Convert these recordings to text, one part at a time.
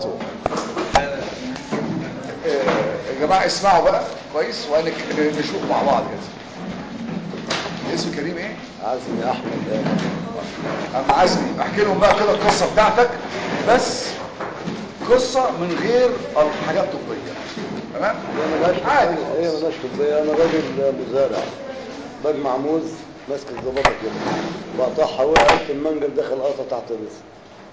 يا جماعه اسمعوا بقى كويس ونشوف مع بعض كده اسم كريم ايه عزمي احمد اما عزمي احكي لهم بقى كده القصه بتاعتك بس قصه من غير الحاجات الطبيه تمام هي ملهاش عادي هي ملهاش طبية انا راجل مزارع بجمع موز ماسك الزبابة كده بقطعها وقعت المنجل دخل قطع تحت الرزق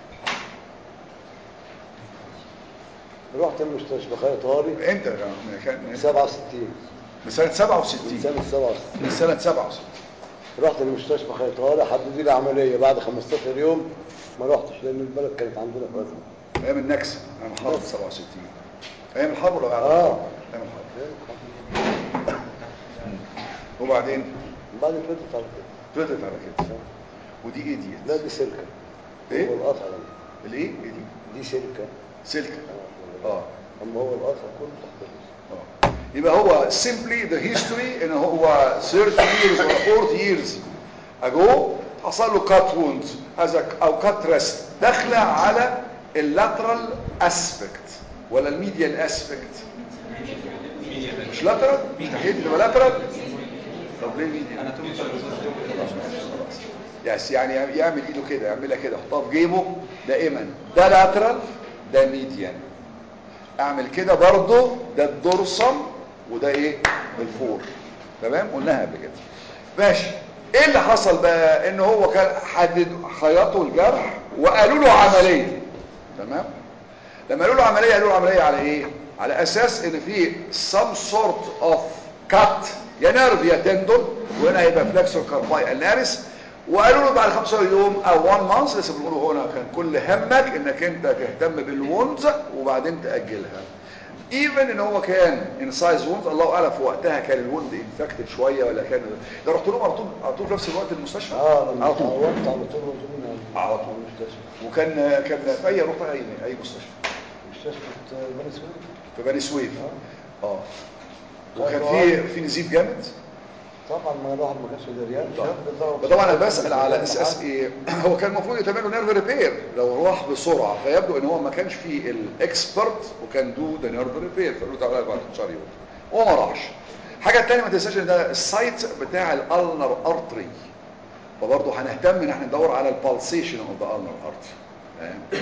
رحت المستشفى خيط طاري امتى يا كان من 67 سنه 67 من سنة 67 من سنه 67 رحت المستشفى خيط طاري حددوا لي عملية بعد 15 يوم ما رحتش لان البلد كانت عندنا في أزمة ايام النكسه ايام الحرب 67 ايام الحرب ولا بعد اه الحرب؟ ايام الحرب وبعدين بعد فضلت على كده فضلت على كده ودي ايه دي لا دي سلكة إيه؟ هو القطع ده. الايه ايه دي دي سلكة سلكه اه اه اما هو القطع كله تحت الرزق اه يبقى هو simply the history ان هو 30 years or 40 years ago حصل له cut wound هذا او cut rest داخله على اللاترال اسبكت ولا الميديال اسبكت مش لاترال مستحيل تبقى لاترال طب ليه ميديال يس يعني يعمل ايده كده يعملها كده يحطها في جيبه دائما ده لاترال ده ميديان اعمل كده برضه ده الدورسم وده ايه الفور تمام قلناها قبل كده ماشي ايه اللي حصل بقى ان هو كان حدد خيطوا الجرح وقالوا له عمليه تمام لما قالوا له عمليه قالوا له عمليه على ايه على اساس ان في some sort of cut يا نيرف يا تندون وهنا هيبقى فلكسور كارباي النارس وقالوا له بعد 15 يوم او 1 مانث لسه بنقولوا هنا كان كل همك انك انت تهتم بالوندز وبعدين تاجلها ايفن ان هو كان ان سايز ووند الله اعلم في وقتها كان الوند انفكتد شويه ولا كان ده رحت لهم على طول على طول في نفس الوقت المستشفى اه لما على طول اتعودت على طول وطول على طول. المستشفى وكان كان في اي رحت اي اي مستشفى مستشفى بني سويف في بني سويف اه اه وكان في في نزيف جامد طبعا ما الواحد ما كانش دريان طبعا. شاب بقى فطبعا انا بسال على اساس ايه هو كان المفروض يتعمل له نيرف ريبير لو راح بسرعه فيبدو ان هو ما كانش فيه الاكسبرت وكان دو ذا نيرف ريبير فقالوا له تعالى بعد 12 يوم هو ما راحش الحاجه الثانيه ما تنساش ان ده السايت بتاع الالنر ارتري فبرضه هنهتم ان احنا ندور على البالسيشن اوف ذا النر ارتري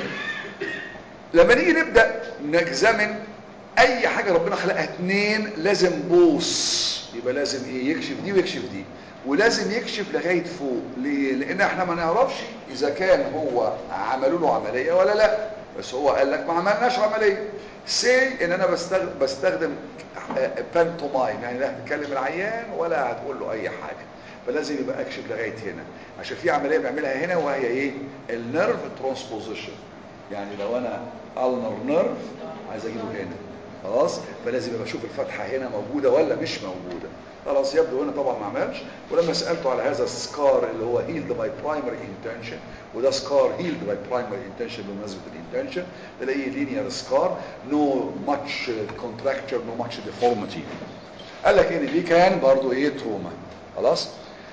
لما نيجي نبدا نجزمن اي حاجه ربنا خلقها اتنين لازم بوص يبقى لازم ايه يكشف دي ويكشف دي ولازم يكشف لغايه فوق ليه لان احنا ما نعرفش اذا كان هو عملوا له عمليه ولا لا بس هو قال لك ما عملناش عمليه سي ان انا بستخدم بستخدم بانتومايم يعني لا هتكلم العيان ولا هتقول له اي حاجه فلازم يبقى اكشف لغايه هنا عشان في عمليه بيعملها هنا وهي ايه النيرف ترانسبوزيشن يعني لو انا النر نيرف عايز اجيبه هنا خلاص فلازم يبقى اشوف الفتحه هنا موجوده ولا مش موجوده خلاص يبدو هنا طبعا ما عملش ولما سالته على هذا السكار اللي هو هيلد باي برايمري انتنشن وده سكار هيلد باي برايمري انتنشن بمناسبه الانتنشن تلاقيه لينير سكار نو ماتش كونتراكتشر نو ماتش ديفورميتي قال لك ان دي كان برضو ايه تروما خلاص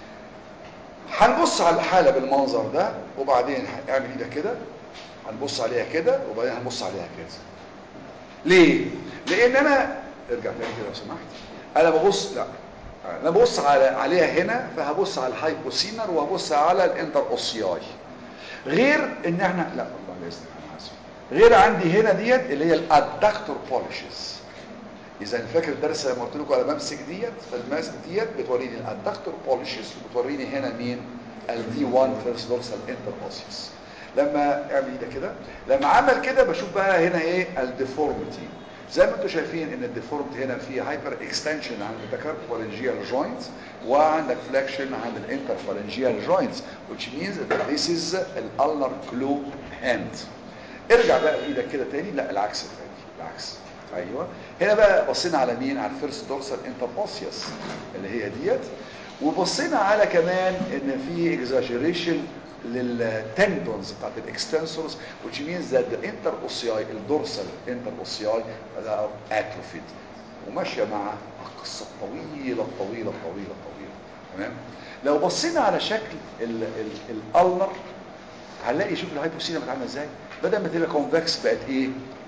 هنبص على الحاله بالمنظر ده وبعدين هنعمل ايدك كده هنبص عليها كده وبعدين هنبص عليها كده ليه لان انا ارجع تاني كده لو سمحت انا ببص لا انا ببص على عليها هنا فهبص على الهايبوسينر وهبص على الانتر اوسياي غير ان احنا لا الله باذنك انا اسف غير عندي هنا ديت اللي هي الادكتور بوليشز اذا فاكر الدرس لما قلت لكم انا بمسك ديت فالماس ديت بتوريني الادكتور بوليشز وبتوريني هنا مين الدي 1 فيرست دورسال انتر اوسيس لما اعمل ايدك كده لما عمل كده بشوف بقى هنا ايه الديفورميتي زي ما انتم شايفين ان الديفورميتي هنا في هايبر اكستنشن عند التكاربولنجيال جوينتس وعندك فليكشن عند الانترفالنجيال جوينتس which means that this is an ulnar claw hand ارجع بقى بايدك كده تاني لا العكس الثاني العكس ايوه هنا بقى بصينا على مين على الفيرست دورسال انتربوسيوس اللي هي ديت وبصينا على كمان ان في اكزاجيريشن للتندونز بتاعت الاكستنسورز which means that the interossei الدورسال interossei are atrophied وماشيه مع القصه الطويله الطويله الطويله الطويله تمام لو بصينا على شكل الالنر هنلاقي شوف الهايبوسينا بتعمل ازاي بدل ما تبقى كونفكس بقت ايه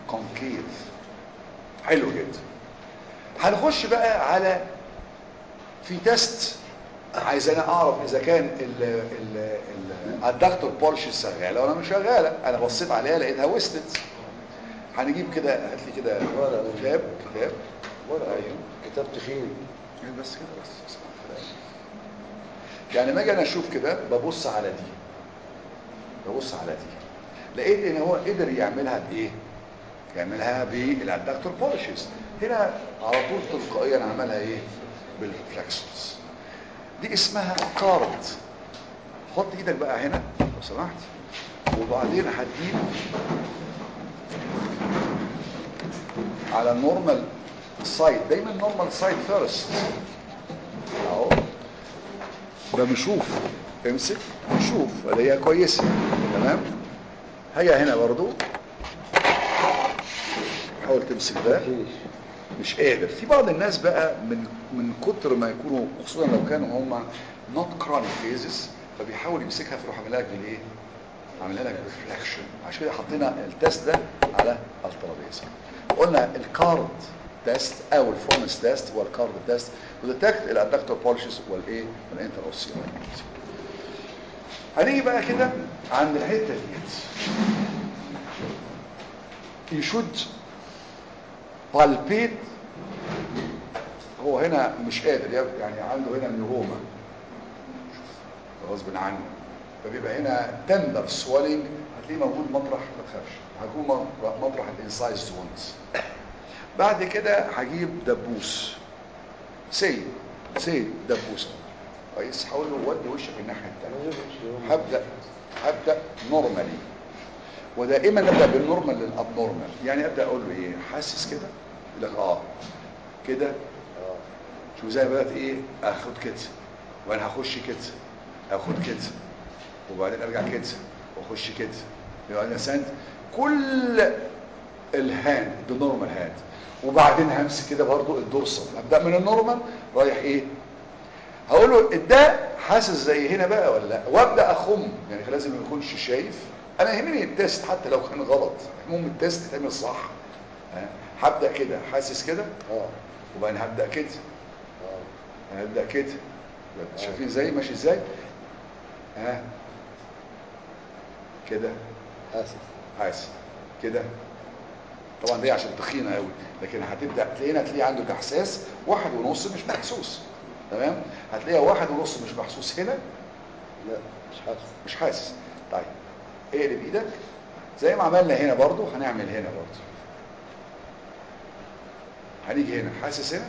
كونكيف حلو جدا هنخش بقى على في تيست عايز انا اعرف اذا كان ال ال ال الدكتور بولش شغاله ولا مش شغاله انا بصيت عليها لقيتها وستت هنجيب كده هات لي كده ورقة. كتاب كتاب ورقة ايوه كتاب تخين إيه بس كده بس بس كده. يعني ما اجي انا اشوف كده ببص على دي ببص على دي لقيت ان هو قدر يعملها بايه يعملها بالادكتور بولشز هنا على طول تلقائيا عملها ايه بالفلكسورز دي اسمها كارد حط ايدك بقى هنا لو سمحت وبعدين هتجيب على النورمال سايد دايما نورمال سايد فيرست اهو بنشوف امسك نشوف اللي هي كويسه تمام هي هنا برضو حاول تمسك ده مفيش مش قادر في بعض الناس بقى من من كتر ما يكونوا خصوصا لو كانوا هم نوت كرونيك فيزز فبيحاول يمسكها فيروح عاملها لك بالايه عاملها لك ريفلكشن عشان كده حطينا التست ده على الترابيزه قلنا الكارد تيست او الفورمس تيست والكارد تيست وديتكت الادكتور بولشز والايه والانتر اوسيال هنيجي بقى كده عند الحته ديت you should palpate هو هنا مش قادر يب- يعني عنده هنا نيوروما غصب عنه فبيبقى هنا تندر سوالينج هتلاقيه موجود مطرح ما تخافش هيكون مطرح- مطرح الانسايز زونز بعد كده هجيب دبوس سي سي دبوس كويس هقول له ودي وشك الناحيه الثانيه ما يجيبش هبدا هبدا نورمالي ودائما ابدا بالنورمال للابنورمال يعني ابدا اقول له ايه حاسس كده يقول لك اه كده اه شو زي ما بدات ايه اخد كده وانا هخش كده اخد كده وبعدين ارجع كده واخش كده يبقى انا سند كل الهاند بنورمال هاند وبعدين همسك كده برضو الدورسال ابدا من النورمال رايح ايه هقول له ده حاسس زي هنا بقى ولا لا وابدا اخم يعني لازم ما يكونش شايف انا يهمني التيست حتى لو كان غلط المهم التيست يتعمل صح ها؟ هبدا كده حاسس كده اه وبعدين هبدا كده اه هبدا كده شايفين ازاي ماشي ازاي ها كده حاسس حاسس كده طبعا دي عشان تخينه قوي لكن هتبدا تلاقينا تلاقي عنده احساس واحد ونص مش محسوس تمام هتلاقيها واحد ونص مش محسوس هنا لا مش حاسس مش حاسس طيب اقلب ايدك زي ما عملنا هنا برضو هنعمل هنا برضو هنيجي هنا حاسس هنا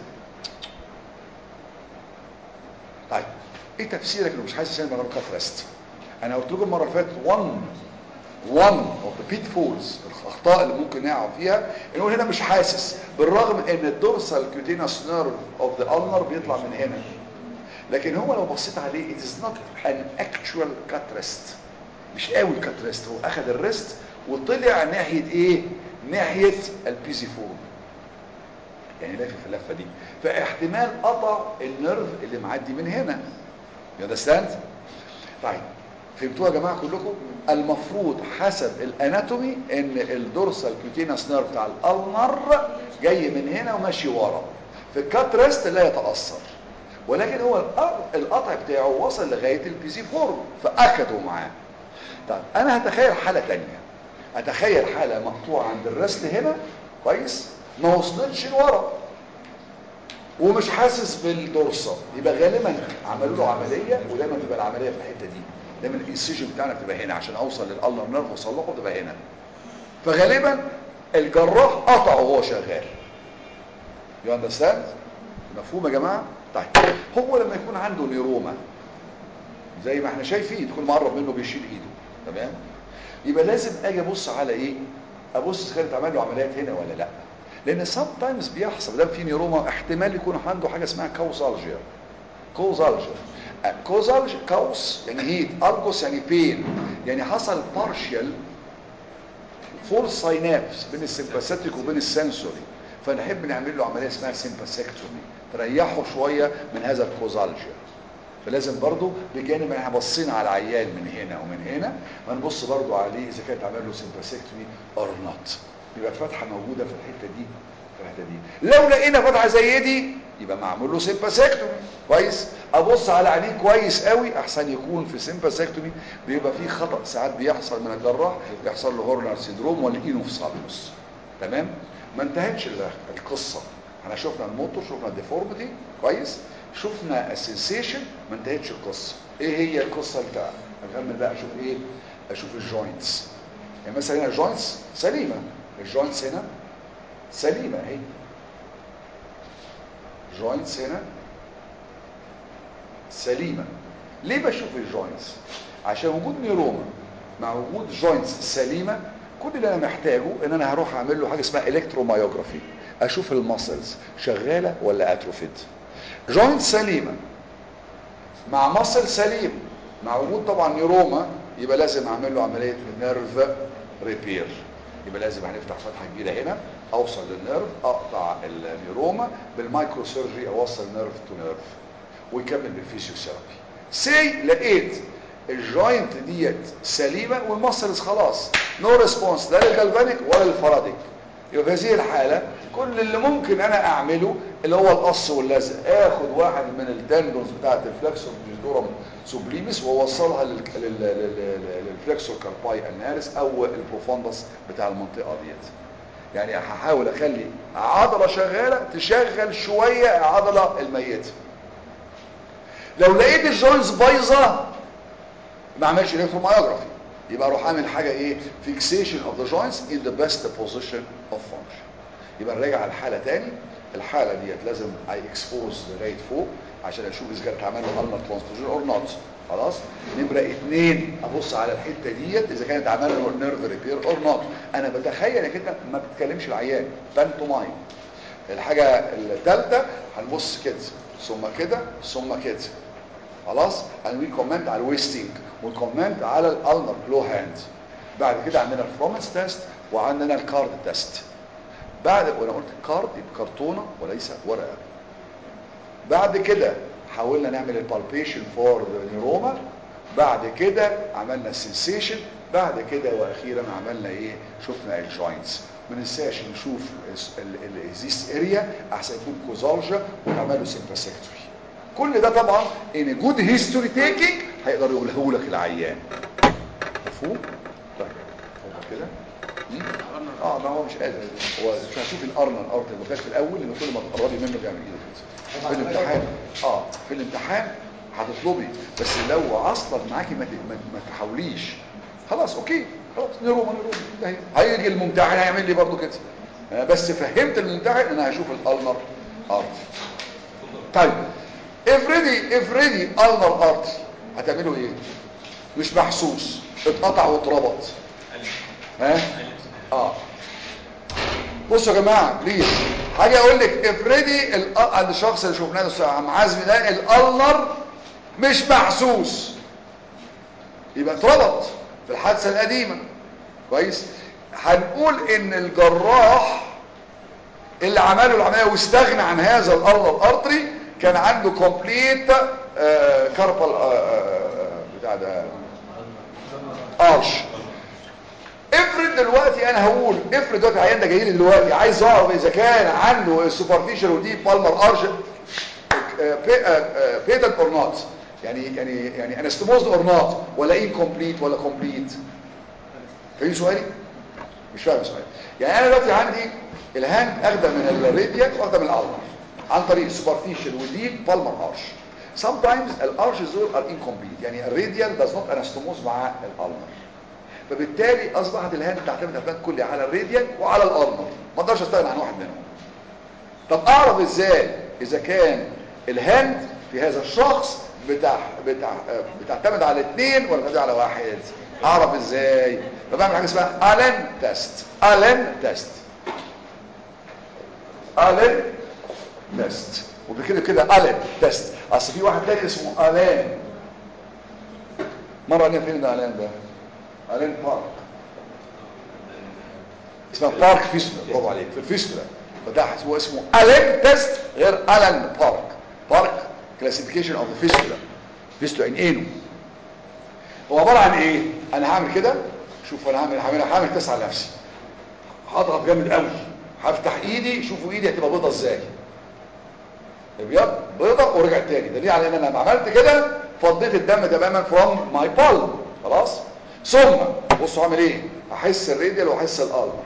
طيب ايه تفسيرك انه مش حاسس هنا من غير كات ريست انا قلت لكم المره اللي فاتت 1 1 اوف ذا بيت فولز الاخطاء اللي ممكن نقع فيها انه هنا مش حاسس بالرغم ان الدورسال كيوتينس نيرف اوف ذا ulnar بيطلع من هنا لكن هو لو بصيت عليه it is not an actual cut rest مش قوي الكات ريست هو اخذ الريست وطلع ناحيه ايه ناحيه البيزي فورم يعني لافف اللفه دي فاحتمال قطع النيرف اللي معدي من هنا يو اندرستاند طيب فهمتوها يا جماعه كلكم المفروض حسب الاناتومي ان الدورسال كيوتينس نيرف بتاع الالنر جاي من هنا وماشي ورا في الكات ريست لا يتاثر ولكن هو الق- القطع بتاعه وصل لغايه البيزي فورم فاخده معاه طيب انا هتخيل حاله تانية اتخيل حاله مقطوعه عند الرسل هنا كويس ما وصلتش لورا ومش حاسس بالدورسال يبقى غالبا عملوا له عمليه ودايما تبقى العمليه في الحته دي دايما الانسيجن بتاعنا بتبقى هنا عشان اوصل للالر نيرف واصلحه بتبقى هنا فغالبا الجراح قطعه وهو شغال يو اندرستاند مفهوم يا جماعه طيب هو لما يكون عنده نيروما زي ما احنا شايفين كل ما قرب منه بيشيل ايده تمام يبقى لازم اجي ابص على ايه ابص كانت عمل له عمليات هنا ولا لا لان سام تايمز بيحصل ده في نيروما احتمال يكون عنده حاجه اسمها كوزالجيا كوزالجيا كوزالجيا كوس يعني هيت ارجوس يعني بين يعني حصل بارشال فول ساينابس بين السمباثيك وبين السنسوري فنحب نعمل له عمليه اسمها سمباثيكتومي تريحه شويه من هذا الكوزالجيا فلازم برضو بجانب ان احنا بصينا على العيان من هنا ومن هنا هنبص برضو عليه اذا كانت عمل له سمباثيكتومي اور نوت يبقى الفتحه موجوده في الحته دي في الحته دي لو لقينا فتحه زي دي يبقى معمول له سيمباسكتومي كويس ابص على عينيه كويس قوي احسن يكون في سيمباسكتومي بيبقى في خطا ساعات بيحصل من الجراح بيحصل له هورنر سيندروم والاينوفسالموس تمام ما انتهتش ال- القصه احنا شفنا الموتور شفنا الديفورميتي كويس شفنا السنسيشن ما انتهتش القصه ايه هي القصه بتاع اكمل بقى اشوف ايه اشوف الجوينتس يعني مثلا هنا الجوينتس سليمه الجوينتس هنا سليمه اهي جوينتس هنا سليمه ليه بشوف الجوينتس عشان وجود نيروما مع وجود جوينتس سليمه كل اللي انا محتاجه ان انا هروح اعمل له حاجه اسمها الكترومايوجرافي اشوف المسلز شغاله ولا اتروفيد جوينت سليمه مع مصل سليم مع وجود طبعا نيروما يبقى لازم اعمل له عمليه نيرف ريبير يبقى لازم هنفتح فتحه كبيره هنا اوصل للنيرف اقطع النيروما بالمايكرو سيرجري اوصل نيرف تو نيرف ويكمل بالفيزيوثيرابي سي لقيت الجوينت ديت سليمه والمسلز خلاص نو ريسبونس لا للجلفانيك ولا للفراديك يبقى في هذه الحاله كل اللي ممكن انا اعمله اللي هو القص واللزق اخد واحد من التندونز بتاعه الفلكسور ديجدورم سوبليمس واوصلها لل- لل- لل- للفلكسور كارباي النارس او البروفوندس بتاع المنطقه ديت يعني هحاول اخلي عضله شغاله تشغل شويه عضله الميته لو لقيت الجوينتس بايظه ما اعملش الكترومايوجرافي يبقى اروح اعمل حاجه ايه فيكسيشن اوف ذا جوينتس ان ذا بيست بوزيشن اوف فانكشن يبقى نراجع على الحاله تاني الحاله ديت لازم اي اكسبوز لغايه فوق عشان اشوف اذا كانت عمل له النر ترانسفيوجن اور نوت خلاص نمره اثنين ابص على الحته ديت اذا كانت عمل له نيرف ريبير اور نوت انا بتخيل انك انت ما بتكلمش العيان بانتومايم الحاجه الثالثه هنبص كده ثم كده ثم كده خلاص هنوي كومنت على الويستنج وكومنت على الالنر بلو هاند بعد كده عندنا الفرومنس تيست وعندنا الكارد تيست بعد وانا قلت كارد يبقى كرتونه وليس ورقه بعد كده حاولنا نعمل البالبيشن فور نيروما بعد كده عملنا السنسيشن بعد كده واخيرا عملنا ايه شفنا الجوينتس ما ننساش نشوف الزيست اريا احسن يكون كوزالجا ونعمل له سيمباسكتوري كل ده طبعا ان جود هيستوري تيكينج هيقدر يقوله لك العيان مفهوم طيب هو كده مم؟ اه ما هو مش قادر هو مش هشوف الارنر الارض اللي كانت في الاول لان كل ما تقربي منه بيعمل ايده كده في الامتحان اه في الامتحان هتطلبي بس لو عصلك معاكي ما ت- ما- ما تحاوليش خلاص اوكي خلاص نيروما نيروما انتهي هيجي الممتحن هيعمل لي برضه كده آه، بس فهمت الممتحن ان انا هشوف الالنر ارض طيب افرضي افرضي النر ارض هتعملوا ايه مش محسوس اتقطع واتربط ها اه بصوا يا جماعه بليز حاجه اقول لك افرضي ال- الشخص اللي شفناه ده الأستاذ عم عزمي ده الالنر مش محسوس يبقى اتربط في الحادثه القديمه كويس هنقول ان الجراح اللي عمله العمليه واستغنى عن هذا الارنر ارتري كان عنده كومبليت كاربال بتاع ده ارش افرض دلوقتي انا هقول افرض دلوقتي العيان ده جاي لي دلوقتي عايز اعرف اذا كان عنده سوبرفيشال ودي بالمر ارش بيتنت اور نوت يعني يعني يعني انستموزد اور نوت ولا انكمبليت ولا كومبليت فاهم سؤالي مش فاهم سؤالي يعني انا دلوقتي عندي الهاند اخده من الراديال واخده من الالمر عن طريق السوبرفيشال وديب بالمر ارش sometimes الارشز دول ار incomplete يعني الراديال does not انستموز مع الالمر فبالتالي اصبحت الهاند تعتمد اعتماد كلي على الراديال وعلى الارمر ما اقدرش استغنى عن واحد منهم طب اعرف ازاي اذا كان الهاند في هذا الشخص بتاع بتاع بتعتمد على اثنين ولا بتعتمد على واحد اعرف ازاي فبعمل حاجه اسمها الين تيست الين تيست الين تيست وبكده كده الين تيست اصل في واحد تاني اسمه الين مره قلنا فين ده الين ده الين بارك اسمها بارك فيستولا برافو عليك في الفيستولا فده هو اسمه الين تيست غير الين بارك بارك كلاسيفيكيشن اوف ذا فيستولا فيستولا ان انو هو عباره عن ايه انا هعمل كده شوف انا هعمل هعمل هعمل تيست على نفسي هضغط جامد قوي هفتح ايدي شوفوا ايدي هتبقى بيضه ازاي ابيض بيضه ورجعت تاني دليل على ان انا لما عملت كده فضيت الدم تماما فروم ماي بالم خلاص ثم بصوا هعمل ايه هحس الراديال واحس الالمر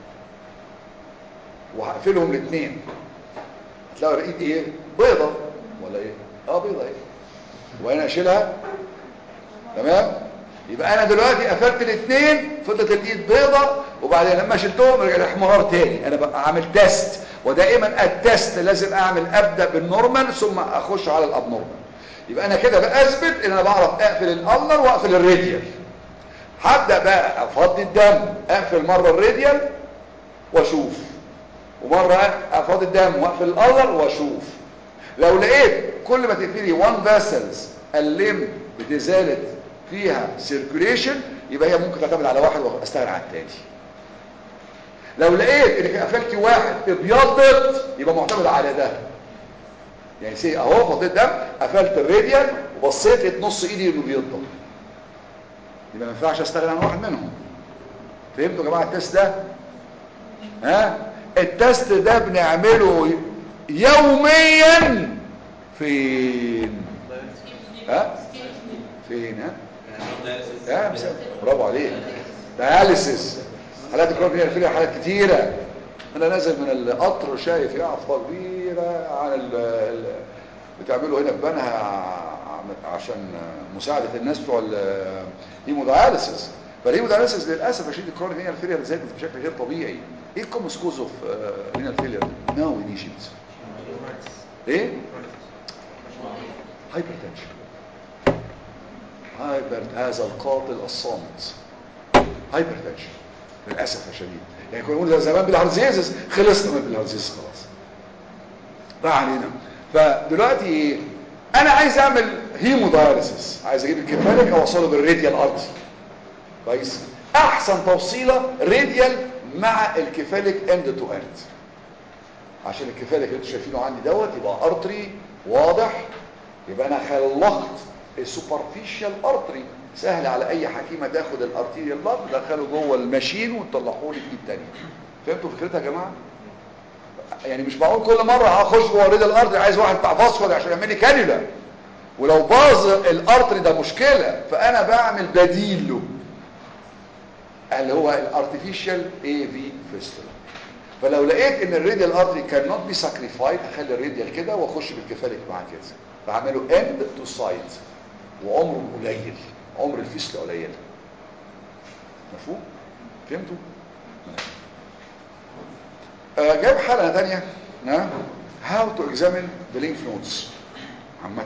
وهقفلهم الاثنين هتلاقوا الايد ايه بيضه ولا ايه اه بيضه ايه وانا اشيلها تمام يبقى انا دلوقتي قفلت الاثنين فضلت الايد بيضه وبعدين لما شلتهم رجع الاحمرار تاني انا بقى عامل تيست ودائما التيست لازم اعمل ابدا بالنورمال ثم اخش على الابنورمال يبقى انا كده باثبت ان انا بعرف اقفل الالنر واقفل الراديال هبدا بقى افضي الدم اقفل مره الراديال واشوف ومره افضي الدم واقفل الالنر واشوف لو لقيت كل ما تقفلي 1 فاسلز الليم بتزالت فيها سيركوليشن يبقى هي ممكن تعتمد على واحد واستغنى عن التاني لو لقيت انك قفلتي واحد ابيضت يبقى معتمد على ده يعني سي اهو فضيت دم قفلت الراديال وبصيت لقيت نص ايدي انه بيضم يبقى ما ينفعش استغنى عن واحد منهم فهمتوا يا جماعه التست ده ها التست ده بنعمله يوميا فين ها فين ها ها بس- برافو عليك دياليسيس حالات الكرونية فيها حالات كتيرة انا نازل من القطر شايف يا افضل كبيرة عن ال ال بتعملوا هنا في بنها ع- عشان مساعدة الناس بتوع الهيمودياليسيس فالهيمودياليسيس للاسف عشان الكرونيك هنا الفيلير زادت بشكل غير طبيعي ايه الكومس كوز اوف هنا الفيلير ناو ان ايجيبت ايه هايبرتنشن هايبر هذا القاتل الصامت هايبرتنشن للاسف الشديد يعني كنا نقول زمان بالهرزيزس خلصنا من بالهرزيزس خلاص ما علينا فدلوقتي ايه انا عايز اعمل هيموداياليسيس عايز اجيب الكفالك اوصله بالراديال ارتي كويس احسن توصيله راديال مع الكفالك اند تو اند عشان الكفالك اللي انتوا شايفينه عندي دوت يبقى ارتري واضح يبقى انا خلقت السوبرفيشال ارتري سهل على اي حكيمه تاخد الارتيريال بلاد تدخله جوه الماشين وتطلعه لي في ايد تانية فهمتوا فكرتها يا جماعه يعني مش معقول كل مره هخش جوه ريد الارتري عايز واحد بتاع فاسكولار عشان يعمل لي كانيولا ولو باظ الارتري ده مشكله فانا بعمل بديل له اللي هو الارتفيشال اي في فيستولا فلو لقيت ان الراديال ارتري كان نوت بي ساكريفايد اخلي الراديال كده واخش بالكفالك مع كده بعمله اند تو سايد وعمره قليل عمر الفيستولا قليل مفهوم فهمتوا آه جايب حلقه ثانيه هاو تو اكزامين ذا لينف نودز عامه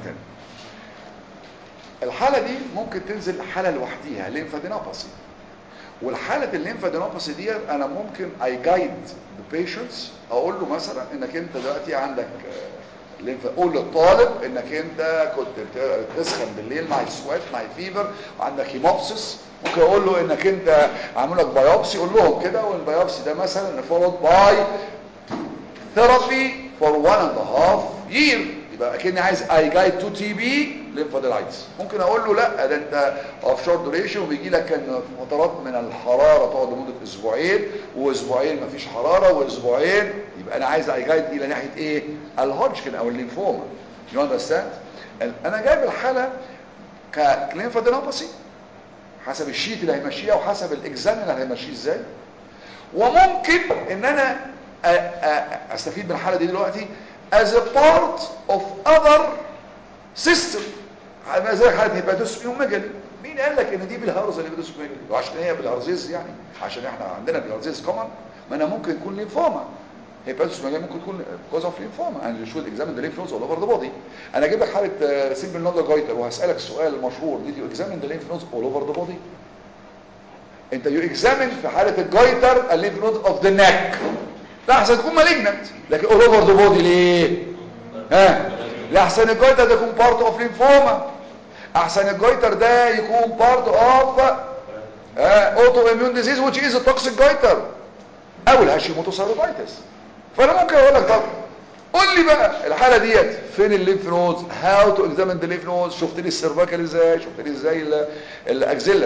الحاله دي ممكن تنزل حاله لوحديها ليمفادينوباثي والحالة الليمفادينوباثي دي انا ممكن اي جايد ذا بيشنتس اقول له مثلا انك انت دلوقتي عندك ليمف قول للطالب انك انت كنت بتسخن بالليل مع السويت مع الفيبر وعندك هيموبسيس ممكن اقول له انك انت عامل لك بايوبسي قول لهم كده والبايوبسي ده مثلا فولود باي ثيرابي فور 1 اند هاف يير يبقى اكني عايز اي جايد تو تي بي ليمفادينايتس ممكن اقول له لا ده انت اوف شورت دوريشن وبيجي لك كان فترات من الحراره تقعد لمده اسبوعين واسبوعين مفيش حراره واسبوعين يبقى انا عايز اي جايد الى ناحيه ايه الهودجكن او الليمفوما يو اندرستاند انا جايب الحاله كليمفادينوباثي حسب الشيت اللي هيمشيها وحسب الاكزام اللي هيمشيه ازاي وممكن ان انا استفيد من الحاله دي دلوقتي as a part of other system زي حاله هيباتوس ميجالي مين قال لك ان دي بالهرز اللي هيباتوس ميجالي وعشان هي بالهرزيز يعني عشان احنا عندنا بالهرزيز كومن ما انا ممكن يكون ليمفوما هيباتوس ميجالي ممكن تكون كوز اوف ليمفوما انا شو الاكزامين ذا ليمف نودز اول اوفر ذا بودي انا اجيب لك حاله سيمبل نودر جويتر وهسالك السؤال المشهور دي يو اكزامين ذا ليمف نودز اول اوفر ذا بودي انت يو اكزامين في حاله الجويتر الليمف نود اوف ذا نيك لحسن تكون مالجنت لكن اول اوفر ذا بودي ليه ها لحسن الجويتر ده يكون بارت اوف ليمفوما احسن الجويتر ده يكون بارت اوف اوتو اميون ديزيز which is a toxic جويتر او الهاشيموتو سيروبايتس فانا ممكن اقول لك طب قول لي بقى الحاله ديت فين الليمف نودز هاو تو اكزامين ذا ليمف نودز شفت لي السيرفايكال ازاي شفت لي ازاي الاكسيلري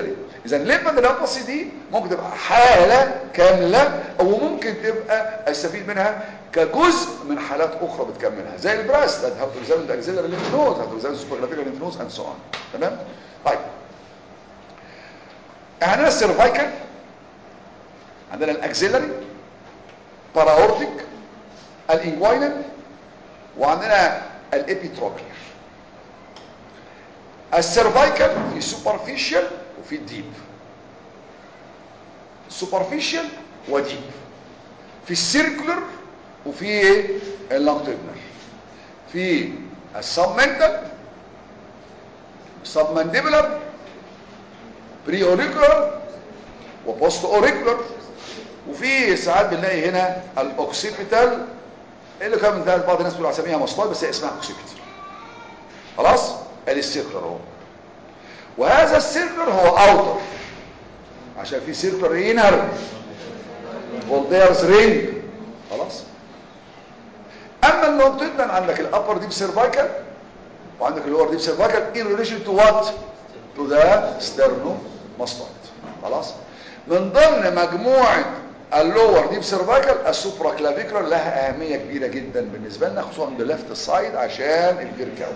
اذا الليمفادينوباثي دي ممكن تبقى حاله كامله او ممكن تبقى استفيد منها كجزء من حالات اخرى بتكملها زي البراست ده هاو تو اكزامين الاكزيلري ليمف نود هاو تو اكزامين السوبرلاتيكال ليمف نود اند سو اون تمام طيب عندنا السيرفايكال عندنا الاكزيلري باراورتيك الانجوينال وعندنا الابيتروكلير السيرفايكال في سوبرفيشال وفي ديب سوبرفيشال وديب في السيركولر وفي اللونجتيدنال في السبمنتال سبمنديبولار بري اوريكولار وبوست اوريكولار وفي ساعات بنلاقي هنا الاوكسيبيتال اللي كان من بعض الناس بيقولوا اساميها مصطلح بس هي اسمها اوكسيبيتال خلاص ادي السيركلر اهو وهذا السيركلر هو اوتر عشان في سيركلر انر فولتيرز رينج خلاص اما اللونجتيدنال عندك الابر ديب سيرفايكال وعندك اللور ديب سيرفايكال ان ريليشن تو وات تو ذا ستيرنو ماستويد خلاص من ضمن مجموعه اللور ديب سيرفايكال السوبرا كلافيكولار لها اهميه كبيره جدا بالنسبه لنا خصوصا بالليفت سايد عشان الفيركاو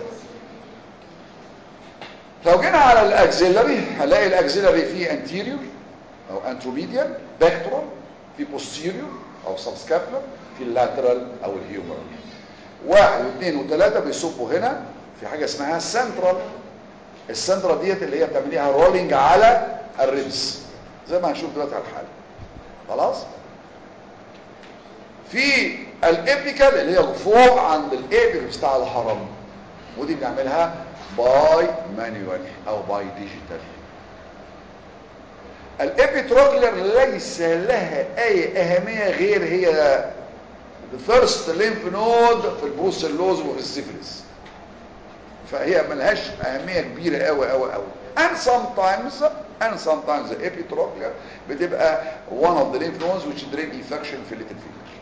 لو جينا على الاكزيلري هنلاقي الاكزيلري فيه انتيريور او انتروميديال باكتورال في بوستيريور او سبسكابلر في اللاترال او الهيومرال واحد واثنين وثلاثة بيصبوا هنا في حاجة اسمها السنترال السنترال ديت اللي هي بتعمليها رولينج على الريبس زي ما هنشوف دلوقتي على الحالة خلاص في الابيكال اللي هي فوق عند الابيكال بتاع الهرم ودي بنعملها باي مانيوال او باي ديجيتال الابيتروكلر ليس لها اي اهمية غير هي الفيرست ليمف نود في البروسيلوز وفي السيفلس فهي ملهاش اهمية كبيرة قوي قوي قوي and sometimes and sometimes the epitrochlear بتبقى one of the lymph nodes which drain infection في little finger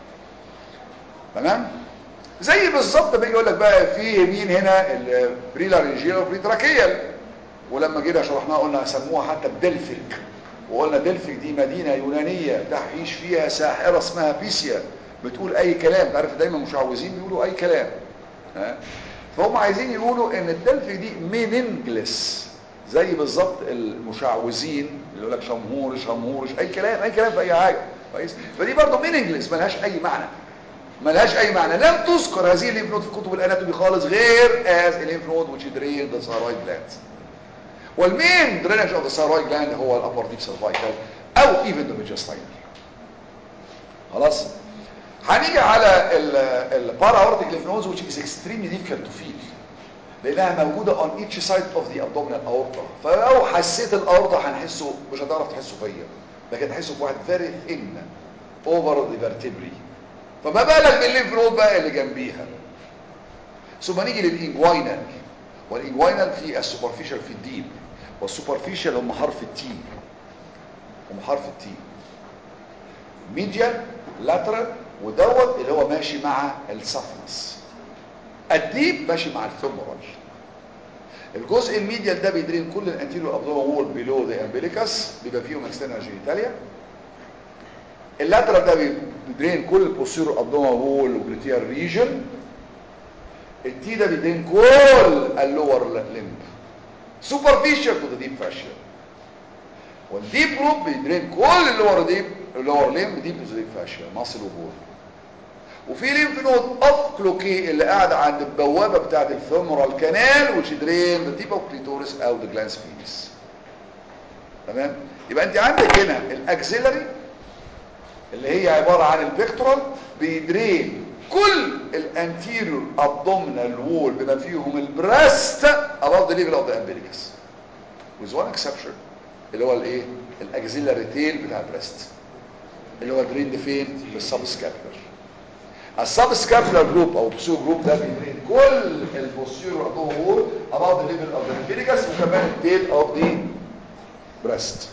تمام زي بالظبط بيجي يقول لك بقى في يمين هنا البريلارنجيال والبريتراكيال ولما جينا شرحناها قلنا سموها حتى بدلفيك وقلنا دلفيك دي مدينة يونانية تعيش فيها ساحرة اسمها بيسيا بتقول اي كلام تعرف دايما مشعوذين بيقولوا اي كلام ها فهم عايزين يقولوا ان الدلفيك دي مينينجلس زي بالظبط المشعوذين اللي يقول لك شمهور شمهورش اي كلام اي كلام في اي حاجه كويس فدي برضه مينينجلس ملهاش اي معنى ملهاش اي معنى لم تذكر هذه الليمف نود في كتب الاناتومي خالص غير as a lymph node which drain the thyroid glands والمين drainage of the thyroid gland هو الابر ديب سيرفايكال او even the mediastinal خلاص هنيجي على البارا اورتيك lymph nodes which is extremely difficult to feel لانها موجوده on each side of the abdominal aorta فلو حسيت الاورطه هنحسه مش هتعرف تحسه فيا لكن تحسه في واحد very thin over the vertebrae فما بالك بالليمف نود بقى اللي جنبيها ثم نيجي للانجوينال والانجوينال في السوبرفيشال في الديب والسوبرفيشال هم حرف التي هم حرف التي ميديال لاترال ودوت اللي هو ماشي مع السفنس الديب ماشي مع الفيمورال الجزء الميديال ده بيدرين كل الانتيريور ابدومين وول بيلو ذا امبليكاس بيبقى فيهم اكسترنال جينيتاليا اللاترال ده بيدرين كل البوستيرور ابدومين وول وجلوتيال ريجن التي ده بيدرين كل اللور لمب سوبرفيشال تو ذا ديب فاشيا والديب جروب بيدرين كل اللور ديب اللور لمب ديب تو ذا ديب فاشيا ماسل وبول وفي ليمف نود اوكلوكي اللي قاعد عند البوابه بتاعه الفيمورال كانال وش درين ذا تيب اوف كليتوريس او ذا جلانس بينس تمام يبقى انت عندك هنا الاكسيلري اللي هي عباره عن البيكتورال بيدرين كل الانتيريور ابدومينال وول بما فيهم البريست above the level of the umbilicus with one exception اللي هو الايه الاكسيلري تيل بتاع البريست اللي هو درين فين في السبسكابلر السبسكابلر جروب او بسيو جروب ده بيدرين كل البوستيرور ابدومينال وول above the level of the umbilicus وكمان التيل of the breast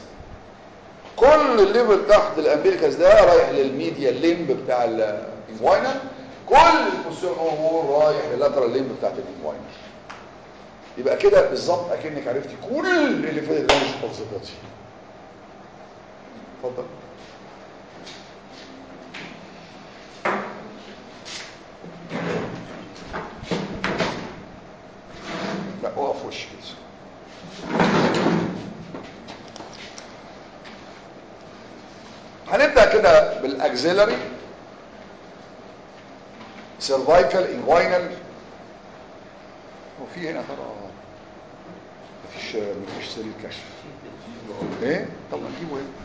كل الليفل تحت الامبليكاس ده رايح للميديا الليمب بتاع الانجوينا كل البوستيرور وول رايح لللاترال ليمب بتاعت الانجوينا يبقى كده بالظبط اكنك عرفتي كل اللي فات ده مش تظبطي اتفضل لا اقف وش كده هنبدا كده بالاكزيلري سيرفايكال انجوينال وفي هنا ترى مفيش مفيش سرير كشف ايه طب ما نجيبه ايه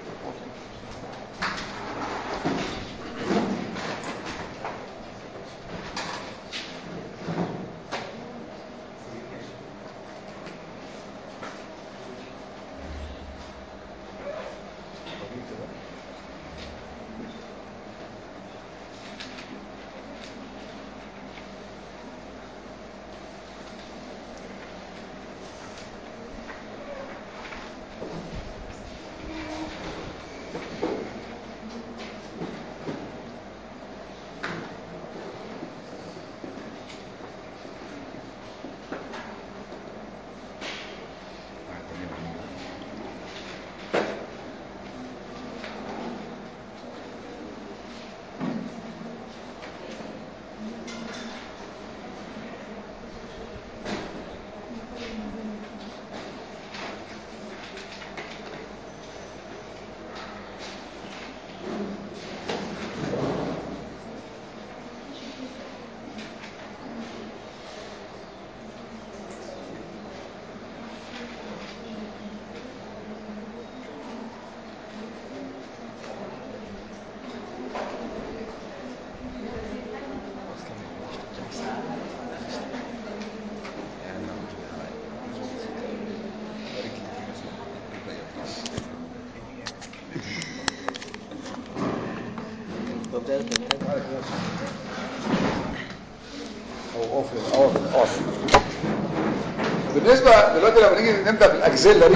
او اوف اوف اوف بالنسبه دلوقتي لما نيجي نبدا بالاكزيلري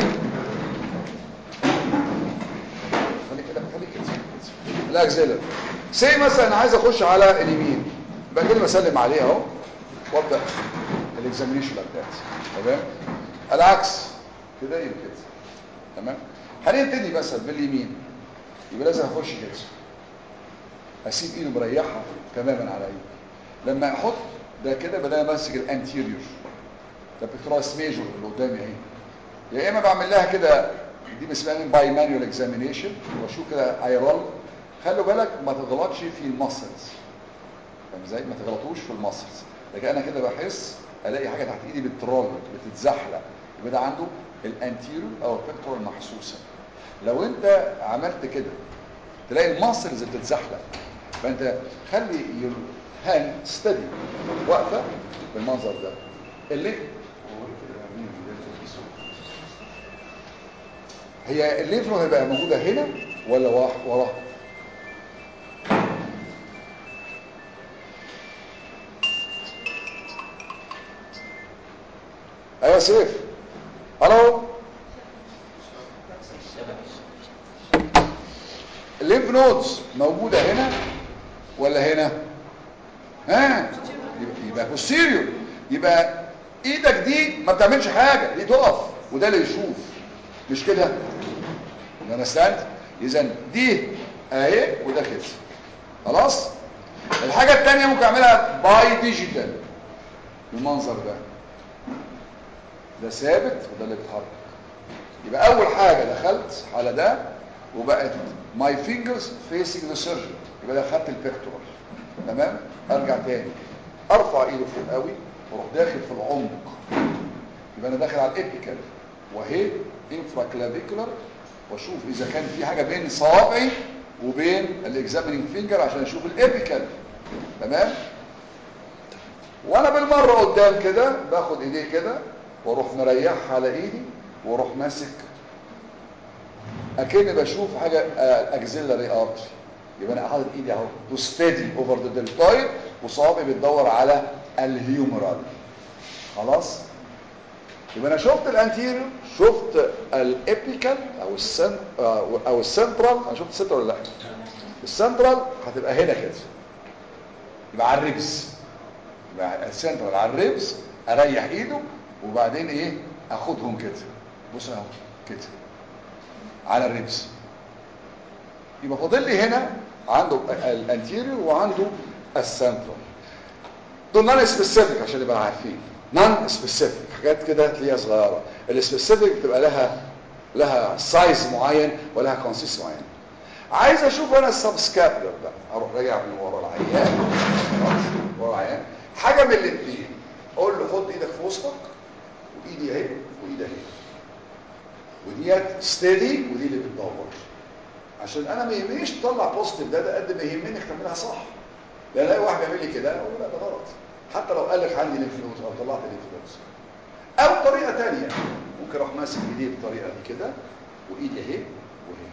خليك كده خليك كده الاكزيلري سي مثلا انا عايز اخش على اليمين يبقى كده بسلم عليه اهو وابدا الاكزامينيشن بتاعتي تمام العكس كده يبقى كده تمام هنبتدي مثلا باليمين يبقى لازم اخش كده اسيب ايده مريحه تماما على ايدي لما احط ده كده بدل ما امسك الانتيريور ده بكتراس ميجور اللي قدامي اهي يا اما بعمل لها كده دي اسمها باي مانيوال اكزامينيشن واشوف كده ايرول خلوا بالك ما تغلطش في المسلز فاهم ازاي ما تغلطوش في المسلز لكن انا كده بحس الاقي حاجه تحت ايدي بترول بتتزحلق يبقى ده عنده الانتيريور او البكتورال محسوسه لو انت عملت كده تلاقي الماسلز بتتزحلق فانت خلي يور هاند ستدي واقفه بالمنظر ده اللي هي الليفرو هيبقى موجوده هنا ولا ورا ايوه سيف الو الليمف نودز موجوده هنا ولا هنا ها يبقى, يبقى بوستيريور يبقى ايدك دي ما بتعملش حاجه دي تقف وده اللي يشوف مش كده انا استنت اذا دي اهي وده كده خلاص الحاجه الثانيه ممكن اعملها باي ديجيتال بالمنظر ده ده ثابت وده اللي بيتحرك يبقى اول حاجه دخلت على ده وبقت ماي فينجرز فيسنج ذا سيرجن يبقى ده خدت البيكتورال تمام ارجع تاني ارفع ايده فوق قوي واروح داخل في العمق يبقى انا داخل على الابيكال وهي انفرا كلافيكولار واشوف اذا كان في حاجه بين صوابعي وبين الاكزاميننج فينجر عشان اشوف الابيكال تمام وانا بالمره قدام كده باخد ايديه كده واروح مريحها على ايدي واروح ماسك اكني بشوف حاجه اكزيلري ارتري يبقى انا حاطط ايدي اهو تو ستيدي اوفر ذا دلتويد وصوابعي بتدور على الهيومرال خلاص يبقى انا شفت الانتيريور شفت الابيكال او السن او السنترال انا شفت السنترال ولا لا السنترال هتبقى هنا كده يبقى على الريبس يبقى السنترال على الريبس اريح ايده وبعدين ايه اخدهم كده بص اهو كده على الريبس يبقى فاضل لي هنا عنده الانتيريور وعنده السنترال دول نون سبيسيفيك عشان نبقى عارفين نون سبيسيفيك حاجات كده تلاقيها صغيره السبيسيفيك بتبقى لها لها سايز معين ولها كونسيست معين عايز اشوف انا السب سكابلر ده اروح راجع من ورا العيان خلاص ورا العيان حاجه من الاثنين اقول له حط ايدك في وسطك وايدي اهي وايدي اهي وديت ستيدي ودي اللي بتدور عشان انا ما يهمنيش تطلع بوزيتيف ده ده قد ما يهمني انك تعملها صح لان الاقي واحد بيعمل لي كده اقول له لا ده غلط حتى لو قال لك عندي لينفلونز او طلعت لينفلونز او طريقه ثانيه ممكن اروح ماسك ايدي بالطريقه دي كده وايدي اهي وهي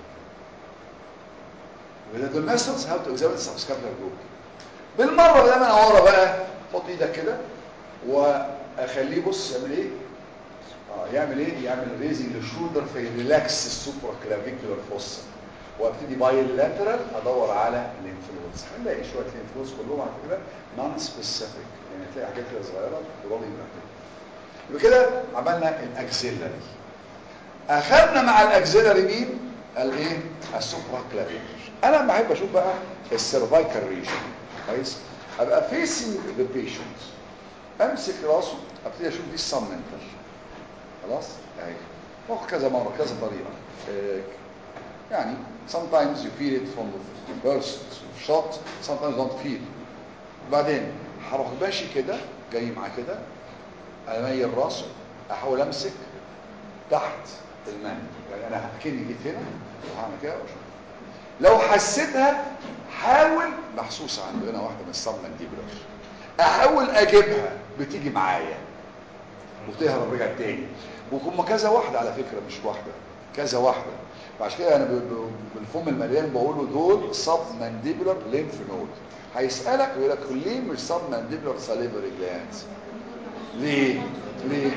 وده the methods how to examine the subscapular group بالمره بدل ما انا ورا بقى حط ايدك كده واخليه بص يعمل ايه اه يعمل ايه يعمل ريزنج للشولدر فيريلاكس السوبرا كلافيكولار فوسا وابتدي باي لاترال ادور على الانفلونس هنلاقي شويه الانفلونس كلهم على فكره نون سبيسيفيك يعني تلاقي حاجات كده صغيره رولينج يبقى كده عملنا الاكسيلري اخذنا مع الاكسيلري مين الايه السوبرا كلافيكولار انا لما احب اشوف بقى السيرفايكال ريجن كويس ابقى فيسنج ذا بيشنت امسك راسه ابتدي اشوف دي السمنتر خلاص اهي واخد كذا مره كذا طريقه إيه. يعني sometimes you feel it from the first shot sometimes don't feel بعدين هروح ماشي كده جاي معاه كده اميل راسه احاول امسك تحت المن يعني انا كني جيت هنا وهعمل كده واشوف لو حسيتها حاول محسوسه عنده هنا واحده من السبمنديبلر احاول اجيبها بتيجي معايا وتهرب رجع تاني وهم كذا واحده على فكره مش واحده كذا واحده فعشان كده انا بالفم المليان بقول له دول سب مانديبولار ليمف نود هيسالك ويقول لك ليه مش سب مانديبولار ساليفري جلاندز ليه ليه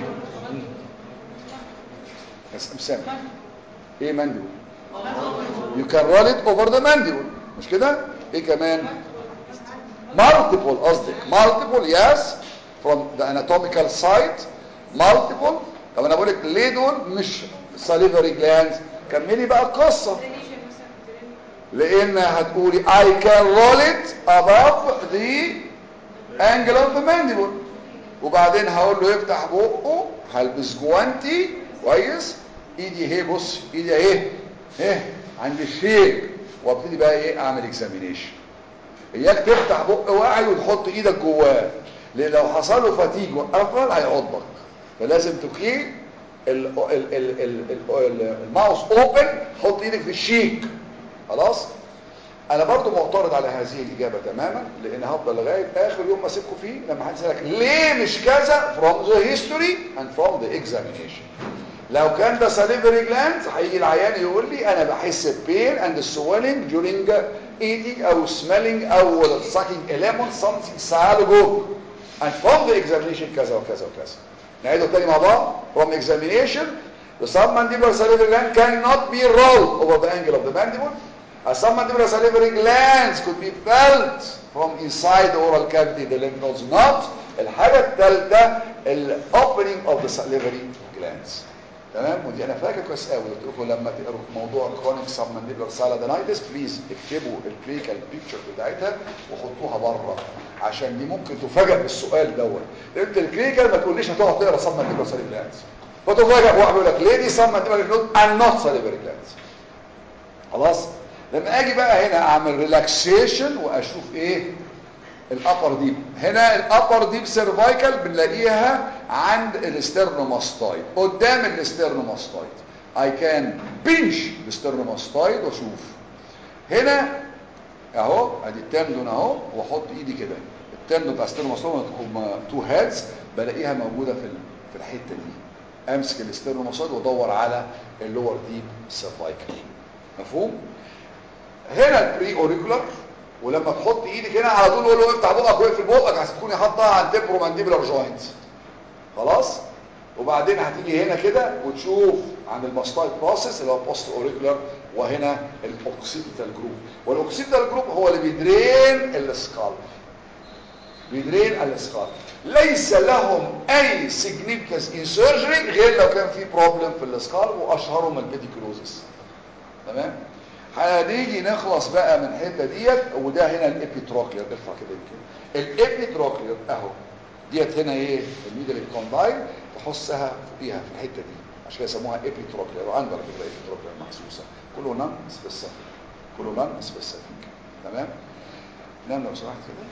مسامح ايه مانديبول you can roll it over the mandible مش كده ايه كمان multiple قصدك multiple yes from the anatomical site multiple طب انا بقول لك ليه دول مش salivary glands كملي بقى القصه لان هتقولي I can roll it above the angle of the mandible وبعدين هقول له يفتح بقه هلبس جوانتي كويس ايدي اهي بص ايدي اهي اهي عند الشيك وابتدي بقى ايه اعمل اكزامينيشن اياك تفتح بق واعي وتحط ايدك جواه لان لو حصل له فتيج وقفل هيعضك فلازم تكيه الماوس اوبن حط ايدك في الشيك خلاص انا برضو معترض على هذه الاجابه تماما لان هفضل لغايه اخر يوم ماسكه فيه لما حد يسالك ليه مش كذا from the history and from the examination لو كان ده salivary glands هيجي العيان يقول لي انا بحس بين and swelling during eating او smelling او sucking a lemon something saligo and from the examination كذا وكذا وكذا نعيده تاني مع بعض from examination the submandibular salivary gland cannot be rolled over the angle of the mandible a submandibular salivary glands could be felt from inside the oral cavity the lymph nodes not الحاجة الثالثة ال opening of the salivary glands تمام ودي انا فاكر كويس قوي قلت لكم لما تقروا موضوع كرونيك سبمنديبلر سالادينايتس بليز اكتبوا الكلينيكال بيكتشر بتاعتها وحطوها بره عشان دي ممكن تفاجئ بالسؤال دوت انت الكلينيكال ما تقوليش هتقعد تقرا سبمنديبلر ساليفري فتفاجئ واحد يقول لك ليه دي سبمنديبلر نود and not salivary glands خلاص لما اجي بقى هنا اعمل ريلاكسيشن واشوف ايه الابر ديب هنا الابر ديب سيرفايكال بنلاقيها عند الاسترنوماستايد قدام الاسترنوماستايد اي كان بنش الاسترنوماستايد واشوف هنا اهو ادي التندون اهو واحط ايدي كده التندون بتاع الاسترنوماستايد هم تو هيدز بلاقيها موجوده في في الحته دي امسك الاسترنوماستايد وادور على اللور ديب سيرفايكال مفهوم هنا البري اوريكولار ولما تحط ايدك هنا على طول قول له افتح بقك واقفل بقك عشان تكوني حاطها على التمبرو مانديبولار جوينت خلاص وبعدين هتيجي هنا كده وتشوف عند الماستايد بروسيس اللي هو بوست اوريكولار وهنا الاوكسيبيتال جروب والاوكسيبيتال جروب هو اللي بيدرين السكال بيدرين الاسخار ليس لهم اي significance in surgery غير لو كان في بروبلم في الاسخار واشهرهم البيديكلوزس تمام هنيجي نخلص بقى من الحته ديت وده هنا الابيتروكلير ارفع كده يمكن الابيتروكلير اهو ديت هنا ايه الميدل الكوندايل تحسها فوقيها في الحته دي عشان كده يسموها ابيتروكلير واندر فكره ابيتروكلير محسوسه كله نون سبيسيفيك كله نون سبيسيفيك تمام نعم لو سمحت كده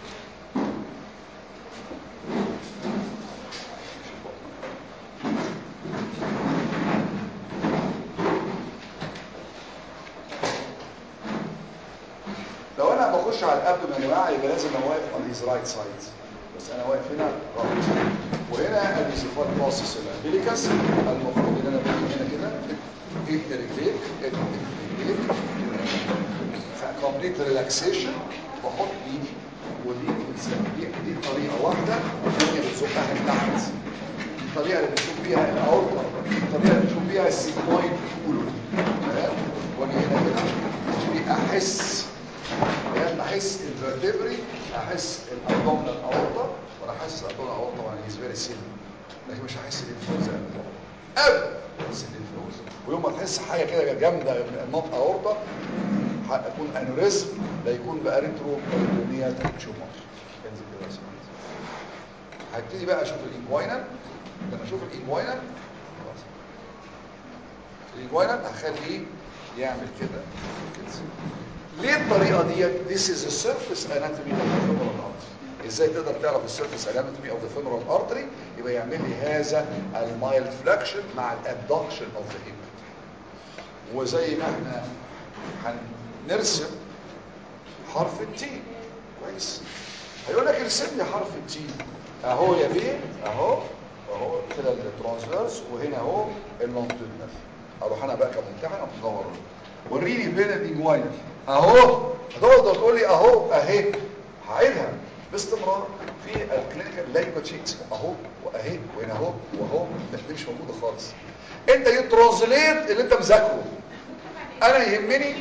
لو انا بخش على الابدومين يا جماعه يبقى لازم ابقى واقف on his right side بس انا واقف هنا غلط وهنا اليوزيفال بروسيس الامبليكاس المفروض ان انا باجي هنا كده ايد رجليك ايد رجليك كومبليت ريلاكسيشن بحط ايدي ودي دي دي طريقه واحده والثانيه بتزقها لتحت الطريقه اللي بتشوف بيها الاورطه الطريقه اللي بتشوف بيها السيجمويد كله تمام واجي هنا كده ابتدي احس يعني احس الفرتبري احس الابدومينال اورطه وانا احس الابدومينال اورطه وانا هيز فيري سيل لكن مش هحس الانفلونزا ابدا بس الانفلونزا ويوم ما تحس حاجه كده جامده من المنطقه اورطه هيكون انوريزم لا يكون بقى ريترو كولونيال تيومر انزل كده يا سيدي هبتدي بقى اشوف الانجوينال لما اشوف الانجوينال خلاص الانجوينال هخليه يعمل كده كده ليه الطريقه ديت this is a surface anatomy of the femoral artery ازاي تقدر تعرف السيرفيس anatomy of the femoral artery يبقى يعمل لي هذا المايلد فلاكشن مع الابدكشن اوف ذا هيب وزي ما احنا هنرسم حرف التي كويس هيقول لك ارسم لي حرف التي اهو يا بيه اهو اهو كده الترانسفيرس وهنا اهو اللونجتودنال اروح انا بقى كممتحن ادور وريني بين الانجوينال اهو هتقدر تقول لي اهو اهي هعيدها باستمرار في الكلينيكال لايكو تشيكس اهو واهي وهنا اهو واهو دي مش موجوده خالص انت يترانزليت اللي انت مذاكره انا يهمني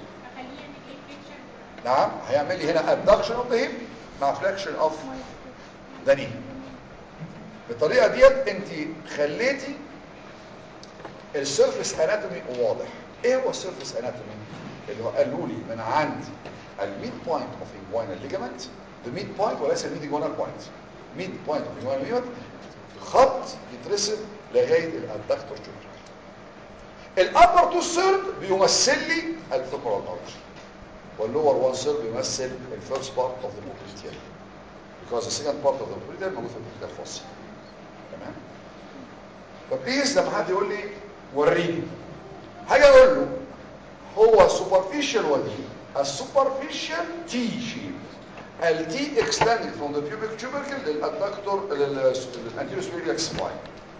نعم هيعمل لي هنا ابدكشن اوف ذا هيب مع فليكشن اوف ذا ني بالطريقه ديت انت خليتي السيرفيس اناتومي واضح ايه هو السيرفيس اناتومي اللي هو قالوا لي من عند الميد بوينت اوف انجوينال ليجامنت ذا ميد بوينت وليس الميد انجوينال بوينت ميد بوينت اوف انجوينال ليجامنت خط يترسم لغايه الادكتور جوينت الابر تو سيرد بيمثل لي الفيمورال ارتري واللور وان سيرد بيمثل الفيرست بارت اوف ذا بوبريتيال because the second part of the boobritial موجود في البوبريتيال فوسي تمام فبليز لما حد يقول لي وريني حاجه اقول له هو superficial ودي السوبرفيشال تي شيب التي extended from the pubic tubercle للادكتور للانتيريور superior spine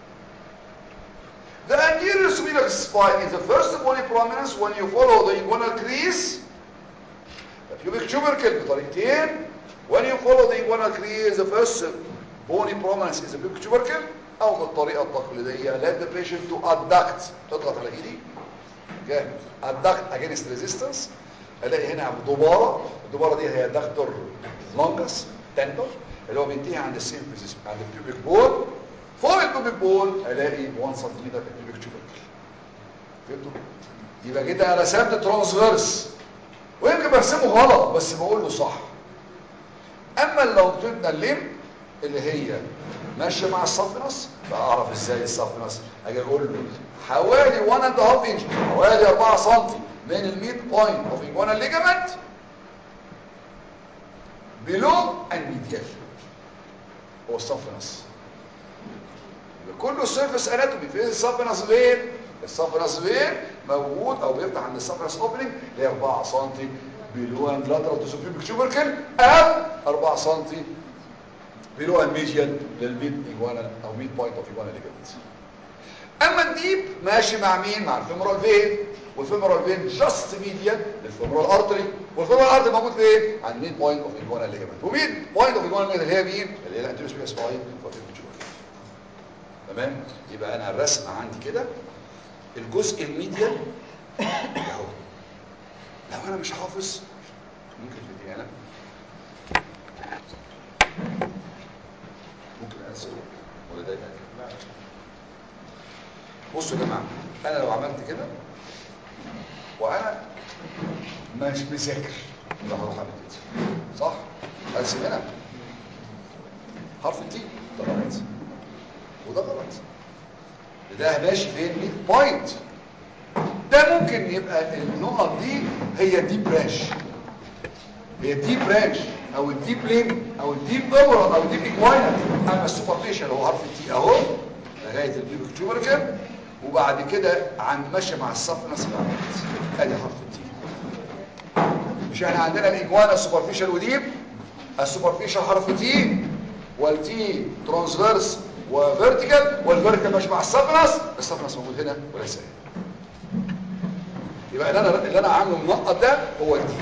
The anterior superior spine is the first bony prominence when you follow the inguinal crease the pubic tubercle بطريقتين when you follow the inguinal crease the first bony prominence is the pubic tubercle او بالطريقه التقليديه let the patient to adduct تضغط على ايدي جامد adduct against resistance الاقي هنا دباره الدباره دي هي دكتور لونجس تندر اللي هو بينتهي عند السيمفيزيس عند البيوبيك بول فوق البيوبيك بول الاقي 1 سم البيوبيك تيوبيك فهمتوا يبقى كده انا رسمت ترانسفيرس ويمكن برسمه غلط بس بقول له صح اما اللونجتودنال ليم اللي هي ماشيه مع السفنس فاعرف ازاي السفنس اجي اقول له حوالي 1 اند هاف انش حوالي 4 سم من الميد بوينت اوف انجوانال ليجامنت بلو الميديال هو السفنس كله سيرفيس اناتومي في السفنس فين السفنس فين موجود او بيفتح عند السفنس اوبننج ل 4 سم بلو اند لاترال تو سوبيبك تيوبركل او 4 سم بلو الميديال للميد انجوانا او ميد بوينت اوف انجوانا ليجامنت اما الديب ماشي مع مين مع الفيمورال فين والفيمورال فين جاست ميديال للفيمورال ارتري والفيمورال ارتري موجود فين عند ميد بوينت اوف انجوانا ليجامنت وميد بوينت اوف انجوانا اللي هي مين اللي هي الانتيريور سبيس سباين تمام يبقى انا الرسمه عندي كده الجزء الميديال اهو لو انا مش حافظ ممكن تديني قلم بصوا يا جماعه انا لو عملت كده وانا مش مذاكر يبقى هروح اعمل كده صح ارسم هنا حرف التي ده غلط وده غلط ده ماشي فين 100 بوينت ده ممكن يبقى النقط دي هي دي برانش هي دي برانش او الديب لين او الديب اوبرال او الديب ايكواينال اما السوبرفيشال هو حرف التي اهو لغايه البيبك تيوبركل وبعد كده عن ماشي مع الصفنس بتاعت ادي حرف التي مش احنا عندنا الايكوانا سوبرفيشال وديب السوبرفيشال حرف تي والتي ترانسفيرس وفيرتيكال والفيرتيكال ماشي مع الصفنس الصفنس موجود هنا وليس هنا يبقى اللي انا اللي انا عامله منقط ده هو الديب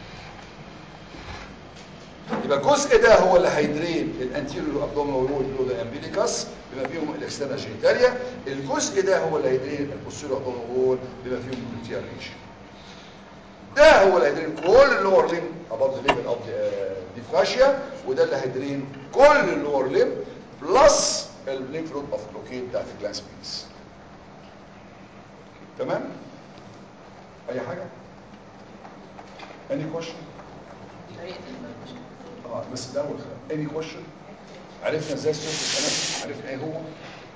يبقى الجزء ده هو اللي هيدرين الانتيريور ابدومينال وول بلو ذا امبيليكاس بما فيهم الاكسترنال جينيتاليا الجزء ده هو اللي هيدرين البوستيريور ابدومينال وول بما فيهم الجلوتيال ريجن ده هو اللي هيدرين كل اللور ليم اباف ذا ليفل اوف دي فاشيا وده اللي هيدرين كل اللور ليم بلس الليمف نود اوف بلوكيد بتاعت الجلاس بيس تمام اي حاجه any question اه بس الاول any question عرفنا ازاي السورس انا عرفنا ايه هو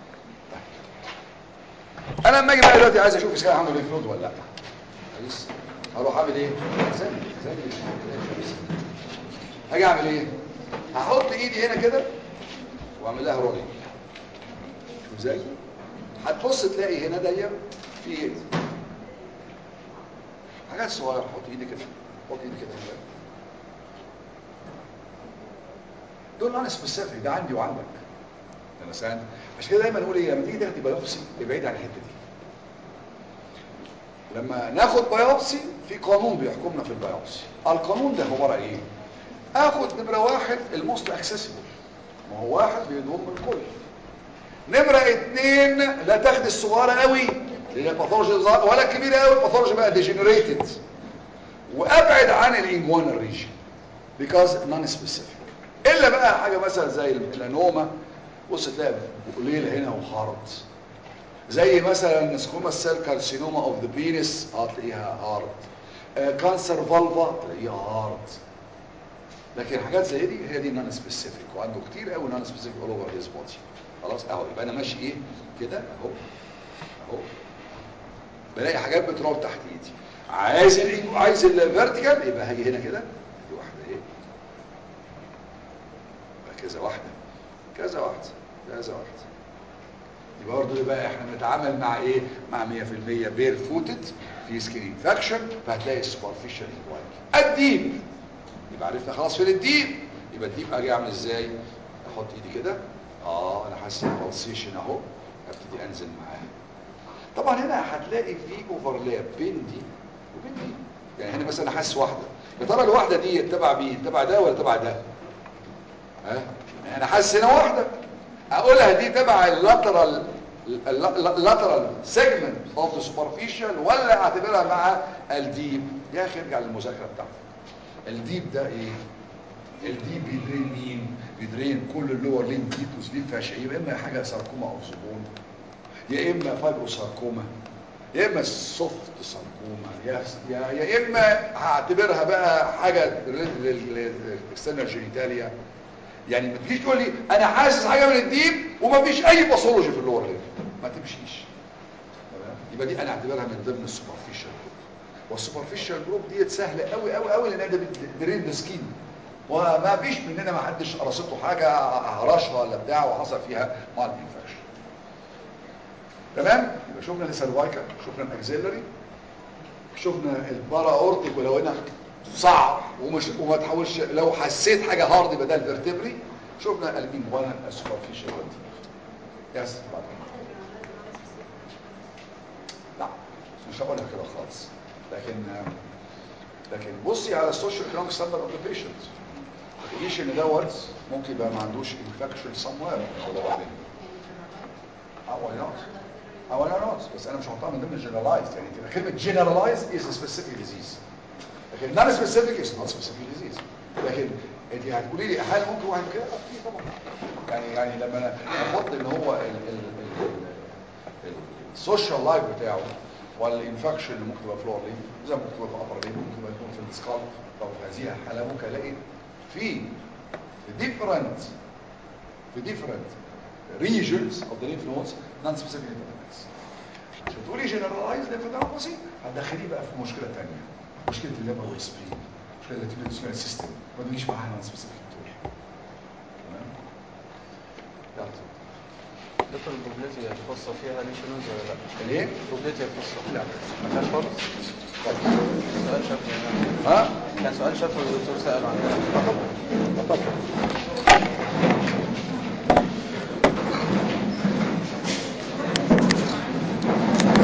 انا لما اجي بقى دلوقتي عايز اشوف اذا كان عنده ليمف نود ولا لا كويس هروح اعمل ايه زي زي هاجي اعمل ايه هحط ايدي هنا كده واعمل لها رولينج شوف ازاي هتبص تلاقي هنا ضيق في ايه حاجات صغيره حط ايدي كده حط ايدي كده دول نون سبيسيفيك ده عندي وعندك مثلا عشان كده دايما نقول ايه لما تيجي تاخدي بايوبسي ابعد عن الحته دي لما ناخد بايوبسي في قانون بيحكمنا في البايوبسي القانون ده عباره ايه اخد نمره واحد الموست اكسسبل ما هو واحد بيضم الكل نمره اتنين لا تاخد الصغيره قوي لان الباثولوجي ولا الكبيره قوي الباثولوجي بقى ديجنريتد وابعد عن الانجوانال ريجن بيكوز نون سبيسيفيك الا بقى حاجه مثلا زي الانوما بص تلاقي قليل هنا وهارد زي مثلا سكوما سيل كارسينوما اوف ذا بينس اه تلاقيها هارد آه كانسر فالفا تلاقيها هارد لكن حاجات زي دي هي دي نون سبيسيفيك وعنده كتير قوي نون سبيسيفيك اول اوفر هيز بودي خلاص اهو يبقى انا ماشي ايه كده اهو اهو بلاقي حاجات بتروح تحت ايدي عايز ال عايز الفيرتيكال يبقى هاجي هنا كده دي واحده ايه كذا واحدة كذا واحدة كذا واحدة يبقى برضه يبقى احنا بنتعامل مع ايه مع 100% بير فوتد في سكين انفكشن فهتلاقي السوبرفيشال انكوايري الديب يبقى عرفنا خلاص فين الديب يبقى الديب اجي اعمل ازاي احط ايدي كده اه انا حاسس بالسيشن اهو ابتدي انزل معاه طبعا هنا هتلاقي في اوفرلاب بين دي وبين دي يعني هنا مثلا حاسس واحده يا ترى الواحده دي تبع مين تبع ده ولا تبع ده ها انا حاسس هنا واحده اقولها دي تبع اللاترال اللاترال سيجمنت اوف ذا سوبرفيشال ولا اعتبرها مع الديب يا اخي ارجع للمذاكره بتاعتك الديب ده ايه الديب بيدرين مين بيدرين كل اللور لين ديب وسليب فاشعي يا اما حاجه ساركوما او زبون يا اما فايبروساركوما يا اما السوفت ساركوما يا يا, يا اما هعتبرها بقى حاجه للاكسترنال جينيتاليا يعني ما تجيش تقول لي انا حاسس حاجه من الديب وما فيش اي باثولوجي في اللور ليف ما تمشيش تمام يبقى دي انا اعتبرها من ضمن السوبرفيشال جروب والسوبرفيشال جروب ديت سهله قوي قوي قوي لان ده درين سكين وما فيش مننا ما حدش قرصته حاجه هرشها ولا بتاع وحصل فيها مال انفكشن تمام يبقى شفنا السيرفايكال شفنا الاكسيلري شفنا البارا اورتيك ولو هنا صعب ومش وما تحاولش لو حسيت حاجه هارد بدل فيرتبري شفنا قلبين وانا السوبرفيشال يس لا مش هقولها كده خالص لكن لكن بصي على السوشيال ايكونوميك ستاندرد اوف ذا بيشنت ما تقوليش ان دوت ممكن يبقى ما عندوش انفكشن سم وير ولا بعدين او نوت او انا نوت بس انا مش هحطها من ضمن الجنرالايز يعني كده كلمه جنرالايز از سبيسيفيك ديزيز لكن نون سبيسيفيك از نوت سبيسيفيك ديزيز لكن انت هتقولي لي هل ممكن واحد كده في طبعا يعني يعني لما انا احط ان هو السوشيال لايف بتاعه والانفكشن اللي ممكن تبقى فلور ليم زي ما ممكن تبقى في ابر ليم ممكن تبقى يكون في السكال او في هذه الحاله ممكن الاقي في different في different regions of the lymph nodes non-specific lymphocytes عشان تقولي جنرالايز lymphadenopathy هتدخليه بقى في مشكله ثانيه مشكله الليبر والسبين مشكله التيبيوتسمال سيستم ما تجيش معاها non-specific دول تمام يلا دكتور البروبليتيا الخاصة فيها ليشنز ولا لا؟ الايه؟ البروبليتيا الخاصة لا ما فيهاش خالص؟ سؤال شافه يعني. ها كان سؤال شافه الدكتور سأله عنه طبعا